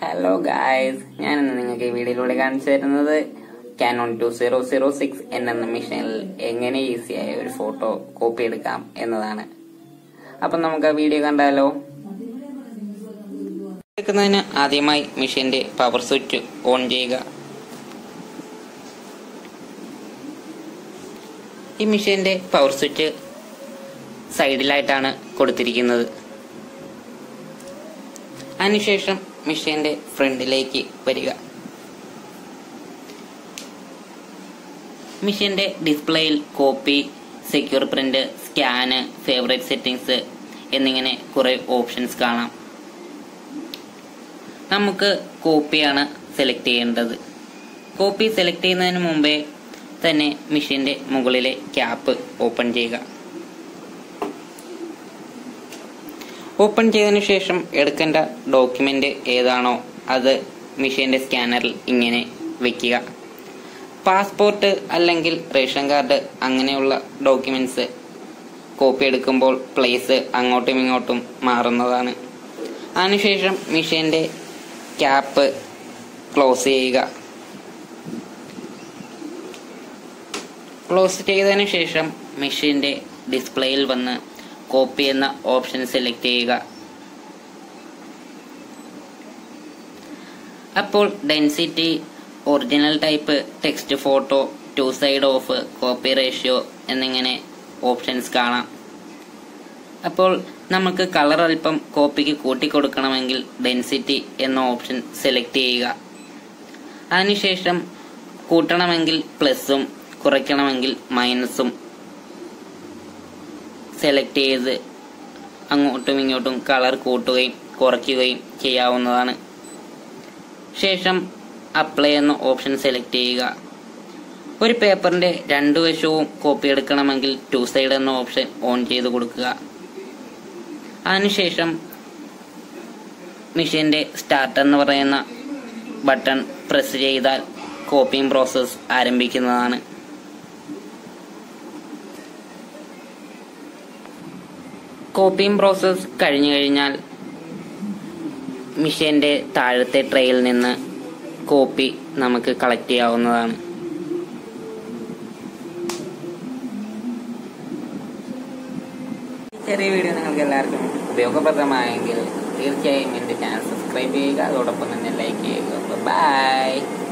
hello guys ഞാനിന്ന് നിങ്ങൾക്ക് ഈ വീഡിയോയിലൂടെ കാണിച്ചു തരുന്നത് Canon two zero zero six എന്ന മെഷീനിൽ എങ്ങനെ ഈസിയായ ഒരു ഫോട്ടോ കോപ്പി എടുക്കാം എന്നതാണ് അപ്പം നമുക്ക് ആ വീഡിയോ കണ്ടാലോ എടുക്കുന്നതിന് ആദ്യമായി മെഷീന്റെ പവർ സ്വിച്ച് ഓൺ ചെയ്യുക ഈ മെഷീന്റെ പവർ സ്വിച്ച് സൈഡിലായിട്ടാണ് കൊടുത്തിരിക്കുന്നത് അതിനുശേഷം മെഷീന്റെ ഫ്രണ്ടിലേക്ക് വരിക മെഷീന്റെ ഡിസ്പ്ലേയിൽ copy secure print scan favourite settings എന്നിങ്ങനെ കുറെ ഓപ്ഷൻസ് കാണാം നമുക്ക് കോപ്പിയാണ് സെലക്ട് ചെയ്യേണ്ടത് കോപ്പി സെലക്ട് ചെയ്യുന്നതിന് മുമ്പേ തന്നെ മെഷീന്റെ മുകളിലെ ക്യാപ്പ് ഓപ്പൺ ചെയ്യുക ഓപ്പൺ ചെയ്തതിനു ശേഷം എടുക്കേണ്ട ഡോക്യുമെന്റ് ഏതാണോ അത് മെഷീന്റെ സ്കാനറിൽ ഇങ്ങനെ വെക്കുക പാസ്പോർട്ട് അല്ലെങ്കിൽ റേഷൻ കാർഡ് അങ്ങനെയുള്ള ഡോക്യുമെന്റ്സ് കോപ്പി എടുക്കുമ്പോൾ പ്ലേസ് അങ്ങോട്ടും ഇങ്ങോട്ടും മാറുന്നതാണ് അതിനുശേഷം മെഷീന്റെ ക്യാപ്പ് ക്ലോസ് ചെയ്യുക ക്ലോസ് ചെയ്തതിനു ശേഷം മെഷീന്റെ ഡിസ്പ്ലേയിൽ വന്ന് കോപ്പി എന്ന ഓപ്ഷൻ സെലക്ട് ചെയ്യുക അപ്പോൾ density original type text photo two side of copy ratio എന്നിങ്ങനെ ഓപ്ഷൻസ് കാണാം അപ്പോൾ നമുക്ക് കളർ അല്പം കോപ്പിക്ക് കൂട്ടിക്കൊടുക്കണമെങ്കിൽ ഡെൻസിറ്റി എന്ന ഓപ്ഷൻ സെലക്ട് ചെയ്യുക അതിനുശേഷം കൂട്ടണമെങ്കിൽ പ്ലസും കുറയ്ക്കണമെങ്കിൽ മൈനസും സെലക്ട് ചെയ്ത് അങ്ങോട്ടും ഇങ്ങോട്ടും കളർ കൂട്ടുകയും കുറയ്ക്കുകയും ചെയ്യാവുന്നതാണ് ശേഷം അപ്ലൈ എന്ന ഓപ്ഷൻ സെലക്ട് ചെയ്യുക ഒരു പേപ്പറിന്റെ രണ്ടു വശവും കോപ്പി എടുക്കണമെങ്കിൽ ടു സൈഡ് എന്ന ഓപ്ഷൻ ഓൺ ചെയ്ത് കൊടുക്കുക അതിനുശേഷം മെഷീന്റെ സ്റ്റാർട്ട് എന്ന് പറയുന്ന ബട്ടൺ പ്രസ് ചെയ്താൽ കോപ്പിംഗ് പ്രോസസ്സ് ആരംഭിക്കുന്നതാണ് കോപ്പിംഗ് പ്രോസസ്സ് കഴിഞ്ഞു കഴിഞ്ഞാൽ മെഷീന്റെ താഴത്തെ ട്രേയിൽ നിന്ന് കോപ്പി നമുക്ക് കളക്ട് ചെയ്യാവുന്നതാണ് ചെറിയ വീഡിയോ നിങ്ങൾക്ക് എല്ലാവർക്കും ഉപയോഗപ്രദമായെങ്കിൽ തീർച്ചയായും എൻ്റെ ചാനൽ സബ്സ്ക്രൈബ് ചെയ്യുക അതോടൊപ്പം തന്നെ ലൈക്ക് ചെയ്യുക ബൈ